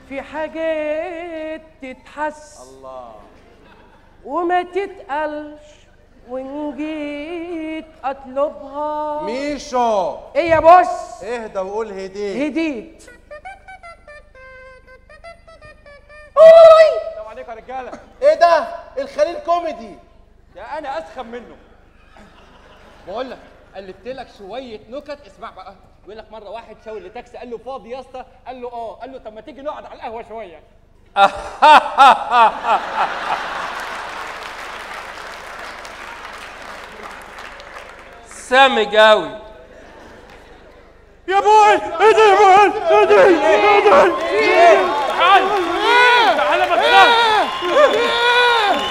في حاجات تتحس الله وما تتقلش وان جيت اطلبها ميشو ايه يا بص اهدى وقول هديت هديت اوي السلام عليكم يا رجاله ايه ده الخليل كوميدي يا انا اسخن منه بقول لك قلبت لك شويه نكت اسمع بقى بيقول لك مره واحد شاور لتاكسي قال له فاضي يا اسطى قال له اه قال له طب ما تيجي نقعد على القهوه شويه سامج قوي يا بوي ايه ده يا بوي ايه ده ايه ده تعال تعال ما تخافش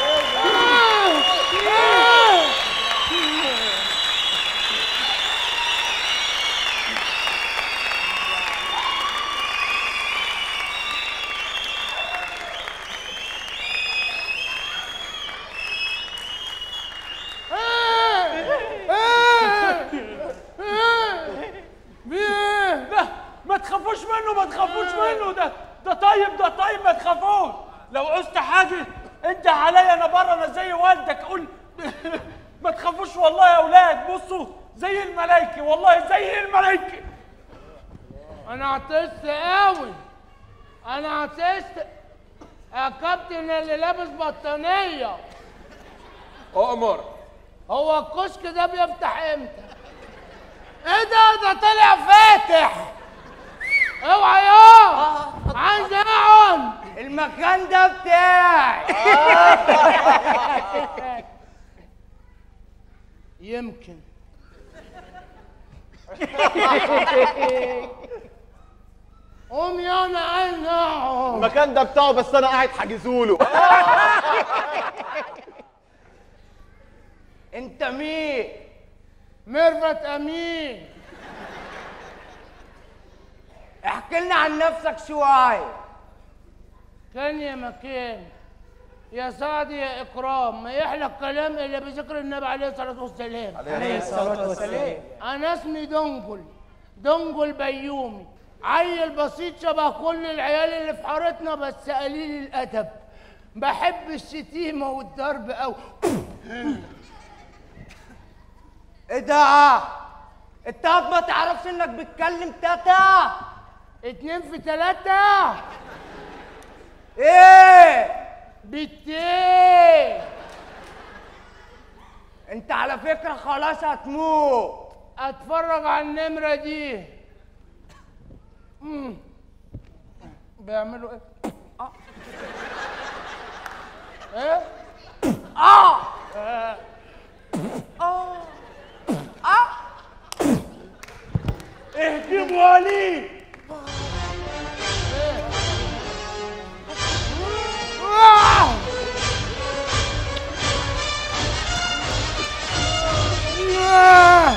لا ما تخافوش منه ما تخافوش منه ده ده طيب ده طيب ما تخافوش لو عوزت حاجه انت عليا انا بره انا زي والدك قول ما تخافوش والله يا اولاد بصوا زي الملايكه والله زي الملايكه انا عطست قوي انا عطست يا كابتن اللي لابس بطانيه اؤمر هو الكشك ده بيفتح امتى ايه ده ده طلع فاتح اوعى يا عايز اقعد المكان ده بتاعي يمكن قوم يا انا عايز اقعد المكان ده بتاعه بس انا قاعد حاجزوله انت مين ميرفت امين احكي لنا عن نفسك شويه كان يا مكان يا سعد يا اكرام ما يحلى الكلام الا بذكر النبي عليه الصلاه والسلام عليه الصلاه والسلام انا اسمي دنجل دنجل بيومي عيل بسيط شبه كل العيال اللي في حارتنا بس قليل الادب بحب الشتيمه والضرب قوي ايه ده انت ما تعرفش انك بتكلم تاتا اتنين في تلاتة ايه بتين انت على فكره خلاص هتموت اتفرج على النمرة دي مم. بيعملوا ايه؟ آه. ايه؟ اه اهدم وليد آه. آه.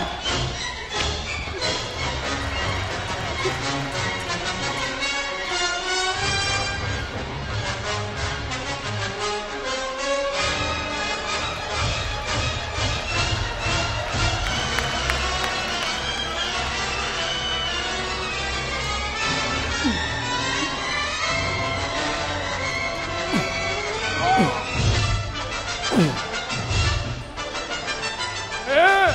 ايه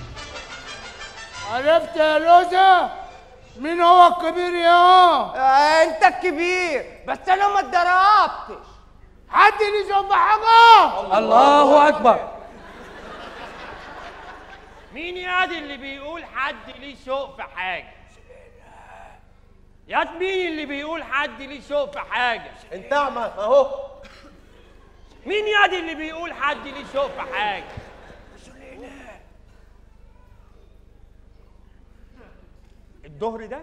عرفت يا لوزة مين هو الكبير يا آه، انت الكبير بس انا ما اتضربتش حد لي جنب حاجة الله اكبر مين ياد اللي بيقول حد ليه شوق في حاجه ياد مين اللي بيقول حد ليه شوق في حاجه انت اعمى اهو مين ياد اللي بيقول حد ليه شوق في حاجه الظهر ده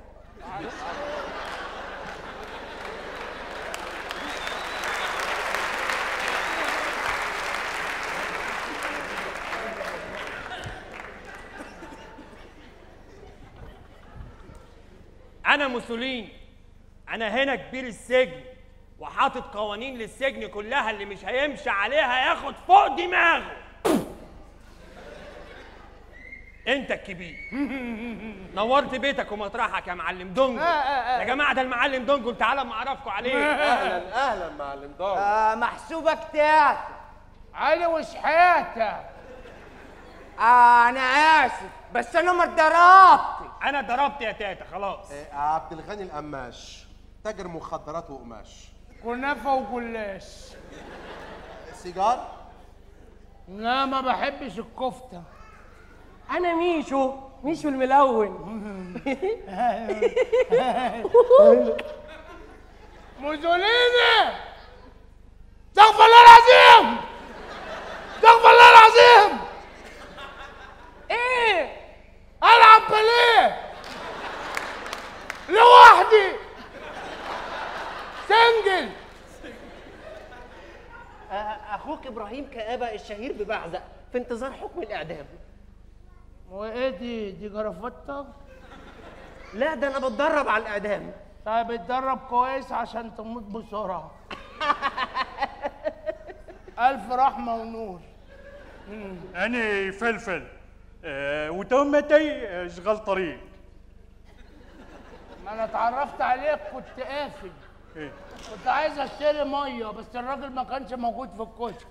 انا موسوليني انا هنا كبير السجن وحاطط قوانين للسجن كلها اللي مش هيمشي عليها ياخد فوق دماغه انت الكبير نورت بيتك ومطرحك يا معلم دونجل آه، آه، آه. يا جماعه ده المعلم دونجل تعالى ما اعرفكم عليه اهلا اهلا معلم دار آه محسوبك تياتر علي وشحاته آه انا اسف بس انا ما اتضربت انا ضربت يا تاتا خلاص آه، عبد الغني القماش تاجر مخدرات وقماش كنافه وجلاش سيجار لا ما بحبش الكفته انا ميشو ميشو الملون موزوليني استغفر الله العظيم استغفر الله العظيم ايه العب بليه لوحدي سنجل اخوك ابراهيم كآبة الشهير ببعزق في انتظار حكم الاعدام وايه دي دي جرافطه لا ده انا بتدرب على الاعدام طيب اتدرب كويس عشان تموت بسرعه الف رحمه ونور انا فلفل آه وتهمتي اشغال طريق ما انا اتعرفت عليك كنت قافل إيه؟ كنت عايز اشتري ميه بس الراجل ما كانش موجود في الكشك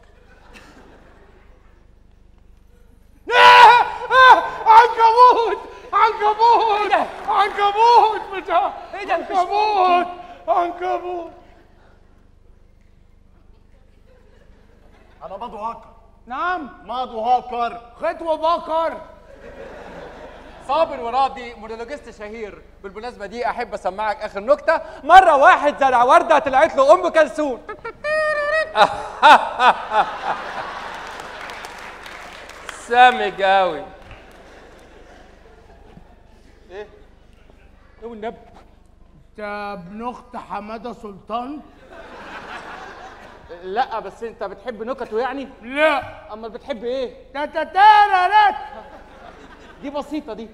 عنكبوت عنكبوت عنكبوت بتاع عنكبوت عنكبوت انا ماضو هاكر نعم ماضو هاكر خطوه بكر صابر وراضي مونولوجيست شهير بالمناسبة دي أحب أسمعك آخر نكتة مرة واحد زرع وردة طلعت له أم كلثوم سامج أوي إيه؟ إيه والنبي انت ابن اخت حماده سلطان لا بس أنت بتحب نكته يعني؟ لا أما بتحب إيه؟ تتتاررت دي بسيطة دي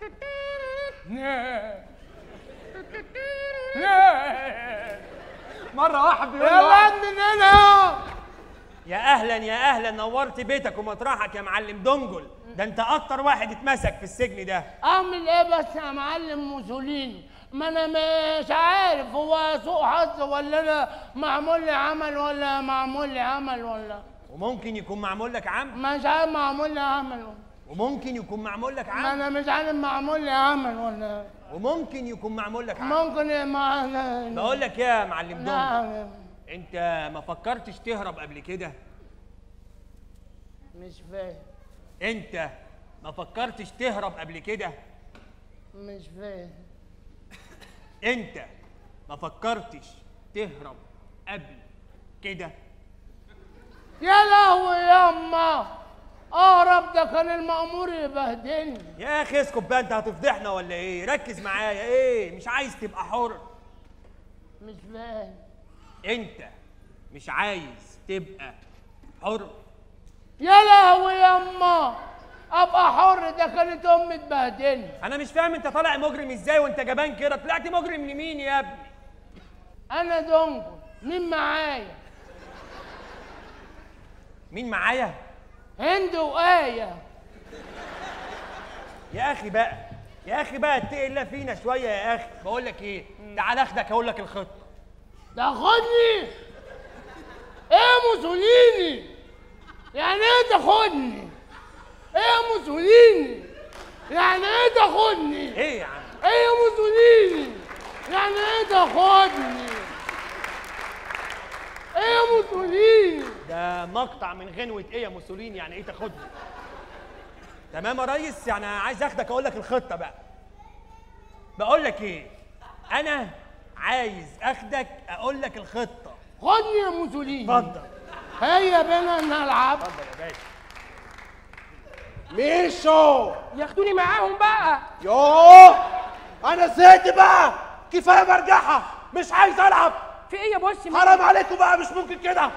مرة واحد بيقول يا لواحد ولد من هنا يا اهلا يا اهلا نورت بيتك ومطرحك يا معلم دونجل ده انت اكتر واحد اتمسك في السجن ده اعمل ايه بس يا معلم موسوليني ما انا مش عارف هو سوء حظ ولا انا معمول لي عمل ولا معمول لي عمل ولا وممكن يكون معمول لك عم مش عارف معمول لي عمل ولا وممكن يكون معمول لك ما عم انا مش عارف معمول لي عمل ولا وممكن يكون معمول لك عم ممكن إيه ما أنا- بقول لك يا معلم دونجل نعم انت ما فكرتش تهرب قبل كده مش فاهم انت ما فكرتش تهرب قبل كده مش فاهم انت ما فكرتش تهرب قبل كده يا لهوي ياما اهرب ده كان المأمور يبهدلني يا اخي اسكت بقى انت هتفضحنا ولا ايه ركز معايا ايه مش عايز تبقى حر مش فاهم انت مش عايز تبقى حر يا لهوي ياما ابقى حر ده كانت امي تبهدلني انا مش فاهم انت طالع مجرم ازاي وانت جبان كده طلعت مجرم لمين يا ابني انا دونجل مين معايا مين معايا هند وآية يا اخي بقى يا اخي بقى اتقي الله فينا شويه يا اخي بقول لك ايه تعال اخدك اقول لك الخطه تاخدني ايه موسوليني يعني ايه تاخدني ايه موسوليني يعني ايه تاخدني ايه يا عم ايه موسوليني يعني ايه تاخدني ايه موسوليني ده مقطع من غنوة ايه يا موسوليني يعني ايه تاخدني تمام يا ريس يعني عايز اخدك اقول لك الخطة بقى بقول لك ايه انا عايز اخدك اقول لك الخطة خدني يا موسوليني اتفضل هيا بينا نلعب اتفضل يا باشا ميشو ياخدوني معاهم بقى يوه انا زهقت بقى كفايه مرجحه مش عايز العب في إيه يا بوسي حرام عليكم بقى مش ممكن كده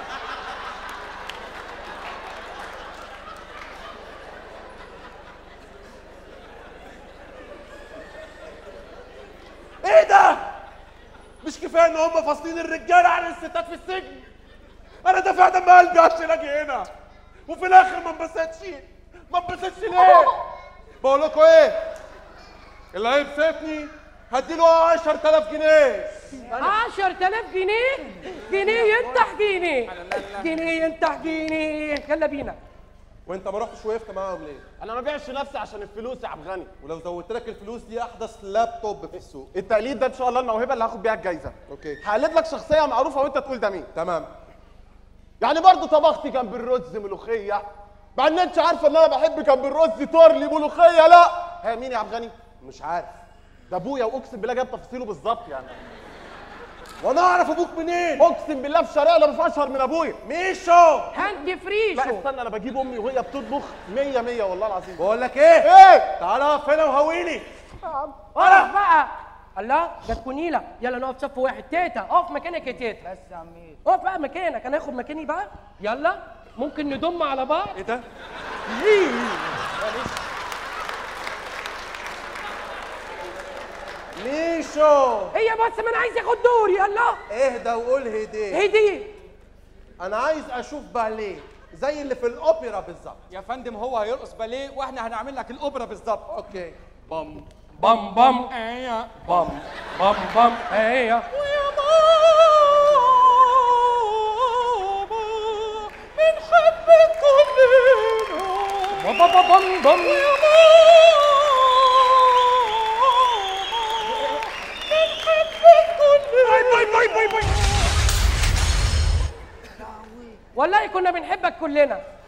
ايه ده مش كفايه ان هم فاصلين الرجاله عن الستات في السجن انا دافع دم قلبي عشان اجي هنا وفي الاخر ما انبسطش ما انبسطش ليه بقول لكم ايه اللي هيبسطني هديله 10000 جنيه 10000 جنيه جنيه ينتح جنيه جنيه ينتح جنيه يلا بينا وانت ما رحتش وقفت معاهم ليه انا ما بيعش نفسي عشان الفلوس يا عبد غني ولو زودت لك الفلوس دي احدث لابتوب في السوق التقليد ده ان شاء الله الموهبه اللي هاخد بيها الجايزه اوكي هقلد لك شخصيه معروفه وانت تقول ده مين تمام يعني برضه طبختي جنب الرز ملوخيه مع ان انت عارفه ان انا بحب جنب الرز تورلي ملوخيه لا ها مين يا عبد غني مش عارف ده ابويا واقسم بالله جاب تفاصيله بالظبط يعني وانا اعرف ابوك منين اقسم بالله في شارع انا اشهر من ابويا ميشو هاند لا فريشو استنى انا بجيب امي وهي بتطبخ 100 100 والله العظيم بقول لك ايه ايه تعالى اقف هنا وهويني اقف بقى الله جت كونيلا يلا نقف صف واحد تيتا اقف مكانك يا تيتا بس يا عمير اقف بقى مكانك انا هاخد مكاني بقى يلا ممكن نضم على بعض ايه ده ميشو هي بس ما انا عايز اخد دوري يلا اهدى وقول هديه هي دي انا عايز اشوف باليه زي اللي في الاوبرا بالظبط يا فندم هو هيرقص باليه واحنا هنعمل لك الاوبرا بالظبط اوكي بام بام بام ايه بام بام بام هي بنحبك كلنا بام بام بام والله كنا بنحبك كلنا